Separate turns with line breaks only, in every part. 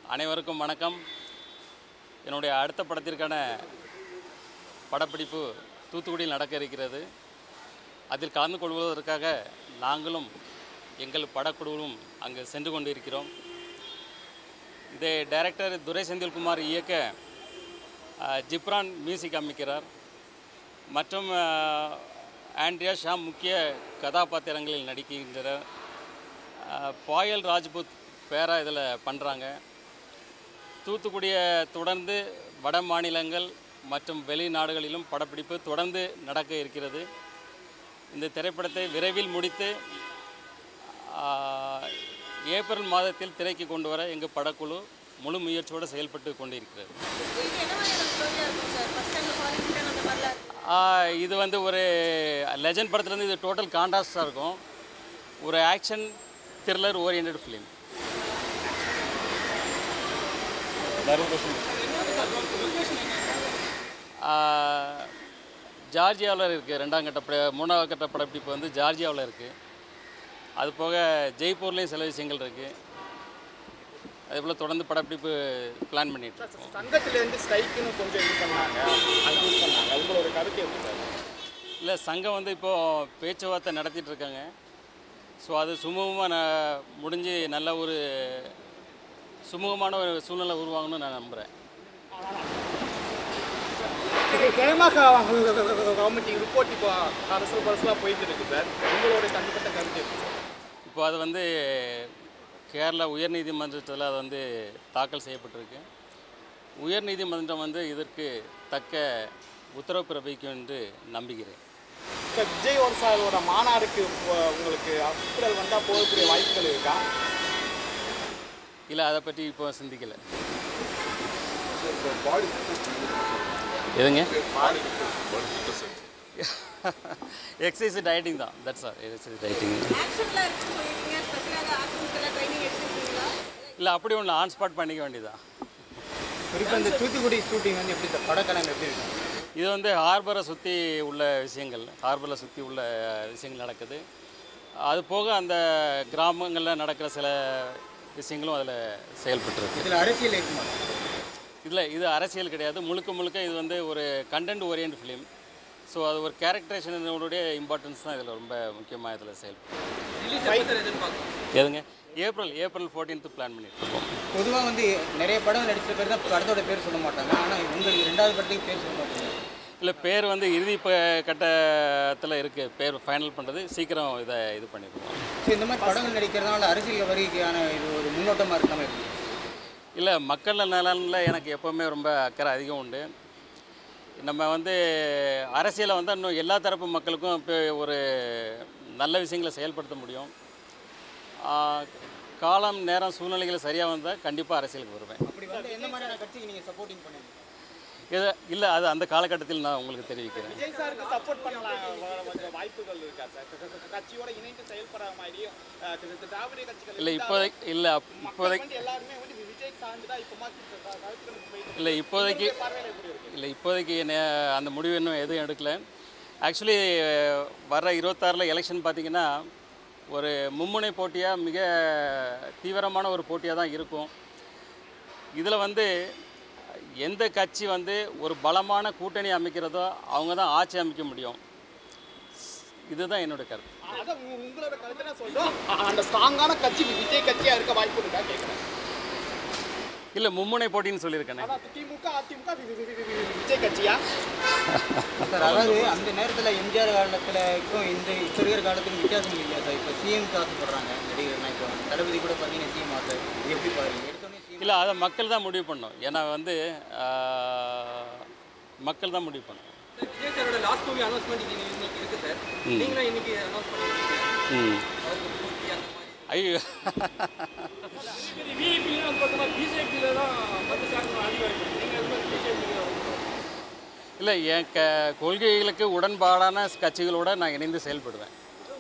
அனைவருக்கும் வணக்கம் என்னுடைய அடுத்த படத்திற்கான படப்பிடிப்பு தூத்துக்குடியில் நடக்க இருக்கிறது அதில் கலந்து கொள்வதற்காக நாங்களும் எங்கள் படக்குழுவும் அங்கு சென்று கொண்டிருக்கிறோம் இதை டைரக்டர் துரை செந்தில்குமார் இயக்க அஹ், ஜிப்ரான் மியூசிக் அமைக்கிறார் மற்றும் அஹ், ஆண்ட்ரியா ஷாம் முக்கிய கதாபாத்திரங்களில் நடிக்கின்றனர் அஹ், பாயல் ராஜ்புத் பேரா இதில் பண்ணுறாங்க தூத்துக்குடியை தொடர்ந்து வட மாநிலங்கள் மற்றும் வெளிநாடுகளிலும் படப்பிடிப்பு தொடர்ந்து நடக்க இருக்கிறது இந்த திரைப்படத்தை விரைவில் முடித்து ஆஹ், ஏப்ரல் மாதத்தில் திரைக்கு கொண்டு வர எங்கள் படக்குழு முழு முயற்சியோடு செயல்பட்டு கொண்டிருக்கிறது
இது என்ன மாதிரியான ஸ்டோரியாக இருக்கும் சார் ஃபர்ஸ்ட் டைம் ஃபாரின் அந்த மாதிரிலாம் இருக்கும்
ஆஹ், இது வந்து ஒரு லெஜண்ட் படத்துலேருந்து இது டோட்டல் கான்ட்ராஸ்டாக இருக்கும் ஒரு ஆக்ஷன் த்ரில்லர் ஓரியன்ட் ஃபிலிம் ஜார்ஜியாவில் இருக்குது ரெண்டாம் கட்ட பட மூணாவது கட்ட படப்பிடிப்பு வந்து ஜார்ஜியாவில் இருக்குது அது போக ஜெய்ப்பூர்லேயும் சில விஷயங்கள் இருக்குது அதே போல் தொடர்ந்து படப்பிடிப்பு பிளான் பண்ணிட்டு இருக்கோம்
சங்கத்திலேருந்து ஸ்ட்ரைக்குன்னு கொஞ்சம் இது பண்ணாங்க அது இது பண்ணாங்க உங்களோட கருத்து எப்படி சார்
இல்லை சங்கம் வந்து இப்போது பேச்சுவார்த்தை நடத்திட்டு இருக்காங்க ஸோ அது சுமூகமாக ந முடிஞ்சு நல்ல ஒரு சுமூகமான ஒரு சூழ்நிலை உருவாகணும்னு நான் நம்புகிறேன்
கேமாக கவர்மெண்ட் ரிப்போர்ட் இப்போ அரசு பரசலாக போயிட்டு இருக்கு சார் உங்களோட தனிப்பட்ட கருத்து எப்படி சார்
இப்போ அது வந்து கேரளா உயர்நீதிமன்றத்தில் அது வந்து தாக்கல் செய்யப்பட்டிருக்கு உயர்நீதிமன்றம் வந்து இதற்கு தக்க உத்தரவு பிறப்பிக்கும் என்று நம்புகிறேன்
சார் விஜய் ஒரு சாரோட மாநாடுக்கு உ- உங்களுக்கு ஒப்புதல் வந்தால் போகக்கூடிய வாய்ப்புகள் இருக்கா
இல்லை அதை பற்றி இப்போ சிந்திக்கலை எதுங்க எக்ஸசைஸ் டயட்டிங் தான் தட்ஸ் ஆர் எக்ஸசைஸ் டயட்டிங்
ஆக்ஷன்லாம் இருக்குன்னு சொல்லியிருக்கீங்க ஸ்பெஷலாக ஆக்ஷனுக்கெல்லாம் ட்ரைனிங் எடுத்துருக்கீங்களா
இல்லை அப்படி ஒன்று ஆன் ஸ்பாட் பண்ணிக்க வேண்டியதான்
குறிப்பாக இந்த தூத்துக்குடி ஷூட்டிங் வந்து எப்படி சார் படக்கலம் எப்படி இருக்கும்
இது வந்து ஹார்பரை சுற்றி உள்ள விஷயங்கள் ஹார்பரை சுற்றி உள்ள விஷயங்கள் நடக்குது அது போக அந்த கிராமங்களில் நடக்கிற சில விஷயங்களும் அதில் செயல்பட்டுருக்கு
இதில் அரசியல் இருக்குமா
இதில் இது அரசியல் கிடையாது முழுக்க முழுக்க இது வந்து ஒரு கண்டென்ட் ஓரியன்ட் ஃபிலிம் ஸோ அது ஒரு கேரக்டரைசேஷனுடைய இம்பார்ட்டன்ஸ் தான் இதில் ரொம்ப முக்கியமாக இதில் செயல்படும் எதுங்க ஏப்ரல் ஏப்ரல் ஃபோர்டீன்த்து பிளான் பண்ணிட்டு இருக்கோம்
பொதுவாக வந்து நிறைய படம் நடித்த பேர் தான் படத்தோட பேர் சொல்ல மாட்டாங்க ஆனால் உங்களுக்கு ரெண்டாவது படத்துக்கு பேர் சொல்ல மாட்டாங்க
இல்லை பேர் வந்து இறுதி ப- கட்டத்தில் இருக்குது பேர் ஃபைனல் பண்ணுறது சீக்கிரம் இதை இது பண்ணிடுவோம்
ஸோ இந்த மாதிரி படங்கள் நடிக்கிறதுனால அரசியல் வருகைக்கான இது ஒரு முன்னோட்டமாக இருக்காம எப்படி
இல்லை மக்கள் நலனில் எனக்கு எப்போவுமே ரொம்ப அக்கறை அதிகம் உண்டு நம்ம வந்து அரசியலை வந்து இன்னும் எல்லா தரப்பு மக்களுக்கும் இப்போ ஒரு நல்ல விஷயங்களை செயல்படுத்த முடியும் ஆஹ், காலம் நேரம் சூழ்நிலைகள் சரியாக வந்தால் கண்டிப்பாக அரசியலுக்கு வருவேன்
அப்படி வந்து எந்த மாதிரியான கட்சிக்கு நீங்கள் சப்போர்ட்டிங் பண்ணுவீங்க
இது இல்லை அது அந்த காலகட்டத்தில் நான் உங்களுக்கு தெரிவிக்கிறேன்
விஜய் சாருக்கு சப்போர்ட் பண்ணலாம் வ- வ- வாய்ப்புகள் இருக்கா சார் க- க- கட்சியோட இணைந்து செயல்படுற மாதிரியும் அஹ், தி- தி- திராவிட கட்சிகள்
இல்லை இப்போதைக்கு இல்லை
மக்கள்
இப்போதைக்கு
வந்து எல்லாருமே வந்து விஜய் சார்ந்து தான் இப்போ மாதிரி கருத்துக்களுக்கு போயிட்டு
இல்லை இப்போதைக்கு
பார்வையில் எப்படி இருக்கு
இல்லை இப்போதைக்கு என்ன அந்த முடிவு இன்னும் எதுவும் எடுக்கல ஆக்சுவலி வர இருபத்தாறில் எலெக்ஷன் பார்த்தீங்கன்னா ஒரு மும்முனை போட்டியாக மிக தீவிரமான ஒரு போட்டியாக தான் இருக்கும் இதில் வந்து எந்த கட்சி வந்து ஒரு பலமான கூட்டணி அமைக்கிறதோ அவங்க தான் ஆட்சி அமைக்க முடியும் இதுதான் என்னோட கருத்து
அதான் உங்க- உங்களோட கருத்தை நான் சொல்றோம் அ- அந்த ஸ்ட்ராங்கான கட்சி விஜய் கட்சியா இருக்க வாய்ப்பு இருக்கா கேட்குறேன்
இல்லை மும்முனை போட்டின்னு சொல்லியிருக்கேனே
அதான் திமுக அதிமுக வி- வி- வி- வி- வி- விஜய் கட்சியா
சார் அதாவது அந்த நேரத்தில் எம்ஜிஆர் காலத்துலக்கும் இந்த இப்போ இருக்கிற காலத்துக்கும் வித்தியாசம் இல்லையா சார் இப்போ சிஎம்க்கு ஆசைப்படுறாங்க நடிகர்னா இப்போ தளபதி கூட பார்த்தீங்கன்னா சிஎம் ஆசை இது எப்படி பாருங்க எடுத்தோடனே சிஎம்
இல்லை அதை மக்கள் தான் முடிவு பண்ணணும் ஏன்னா வந்து ஆஹ், மக்கள் தான் முடிவு பண்ணணும்
விஜய் சாரோட லாஸ்ட் மூவி அனௌன்ஸ்மெண்ட் இன்னைக்கு இருக்கு சார்
ம்.
நீங்களும் இன்னைக்கு அனௌன்ஸ் பண்ணிருக்கீங்க
ம்
அவருக்கு பூர்த்தி அந்த மாதிரி
ஐயோ
விஐபிலாம் பார்த்தோம்னா பிஜேபியில தான் பத்து சார்ஜ் அதிகம் இருக்கு நீங்க அது மாதிரி பிஜேபியில்
இல்லை என் க கொள்கைகளுக்கு உடன்பாடான கட்சிகளோட நான் இணைந்து செயல்படுவேன்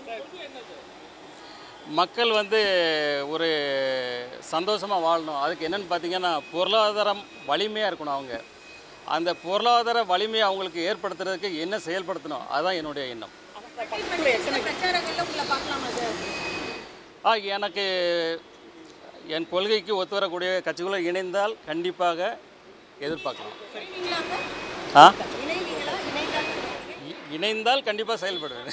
மக்கள் வந்து ஒரு சந்தோஷமாக வாழணும் அதுக்கு என்னென்னு பார்த்தீங்கன்னா பொருளாதாரம் வலிமையாக இருக்கணும் அவங்க அந்த பொருளாதார வலிமையை அவங்களுக்கு ஏற்படுத்துறதுக்கு என்ன செயல்படுத்தணும் அதுதான் என்னுடைய எண்ணம்
பிரச்சாரங்கள்ல உங்களை பார்க்கலாமா சார்
ஆ எனக்கு என் கொள்கைக்கு ஒத்து வரக்கூடிய கட்சிகளும் இணைந்தால் கண்டிப்பாக எதிர்பார்க்கலாம்
இணைவீங்களாங்க
ஆ
இணைவீங்களா இணைந்தால்
இ- இணைந்தால் கண்டிப்பாக செயல்படுவேன்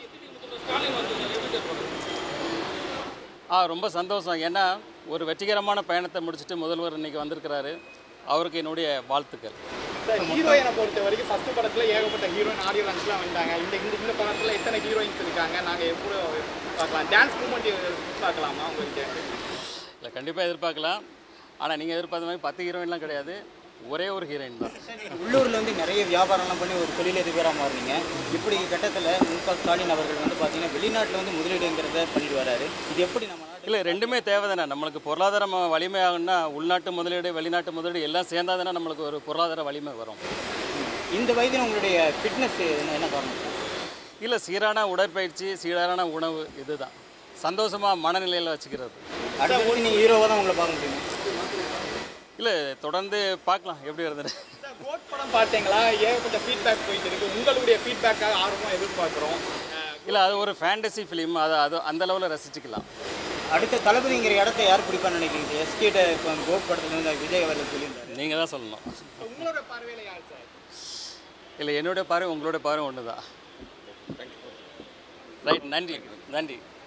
ஆ ரொம்ப சந்தோஷம் ஏன்னா ஒரு வெற்றிகரமான பயணத்தை முடிச்சுட்டு முதல்வர் இன்னைக்கு வந்திருக்கிறாரு அவருக்கு என்னுடைய வாழ்த்துக்கள்
சார் ஹீரோயினை பொறுத்த வரைக்கும் ஃபர்ஸ்ட் படத்துல ஏகப்பட்ட ஹீரோயின் ஆடியோ லான்ச்லாம் வந்தாங்க இந்த இந்த இந்த படத்துல எத்தனை ஹீரோயின்ஸ் இருக்காங்க நாங்க எப்படி பார்க்கலாம் டான்ஸ் மூமெண்ட் பார்க்கலாமா உங்களுக்கு
இல்லை கண்டிப்பாக எதிர்பார்க்கலாம் ஆனால் நீங்கள் எதிர்பார்த்த மாதிரி பத்து ஹீரோயின்லாம் கிடையாது ஒரே ஒரு ஹீரோயின் தான்
உள்ளூரில் வந்து நிறைய வியாபாரம்லாம் பண்ணி ஒரு தொழிலதிபராக மாறுனீங்க இப்படி கட்டத்தில் மு க ஸ்டாலின் அவர்கள் வந்து பார்த்தீங்கன்னா வெளிநாட்டில் வந்து முதலீடுங்கிறத பண்ணிட்டு வராரு இது எப்படி நம்ம நாடு
இல்லை ரெண்டுமே தேவை தானே நம்மளுக்கு பொருளாதாரம் வலிமையாகணும்னா உள்நாட்டு முதலீடு வெளிநாட்டு முதலீடு எல்லாம் சேர்ந்தா தானே நம்மளுக்கு ஒரு பொருளாதார வலிமை வரும்
இந்த வயதில் உங்களுடைய ஃபிட்னஸ் என்ன என்ன காரணம்
இல்லை சீரான உடற்பயிற்சி சீரான உணவு இதுதான் சந்தோஷமாக மனநிலையில் வச்சுக்கிறது
அடுத்து நீங்கள் ஹீரோவாக தான் உங்களை பார்க்க முடியும்
இல்லை தொடர்ந்து பார்க்கலாம் எப்படி இருந்தது
சார் கோட் படம் பார்த்தீங்களா ஏகப்பட்ட ஃபீட்பேக் போயிட்டு இருக்கு உங்களுடைய ஃபீட்பேக்காக ஆர்வமாக எதிர்பார்க்குறோம்
இல்லை அது ஒரு ஃபேண்டசி ஃபிலிம் அதை அது அந்த லெவலில் ரசிச்சுக்கலாம்
அடுத்த தளபதிங்கிற இடத்த யார் பிடிப்பான்னு நினைக்கிறீங்க எஸ்கேட்ட இப்போ கோட் படத்துல வந்து விஜய் அவர்கள் சொல்லியிருந்தாரு
நீங்கள் தான் சொல்லணும்
உங்களோட பார்வையில் யார் சார்
இல்லை என்னுடைய பார்வை உங்களுடைய பார்வை ஒன்று தான் ரைட் நன்றி நன்றி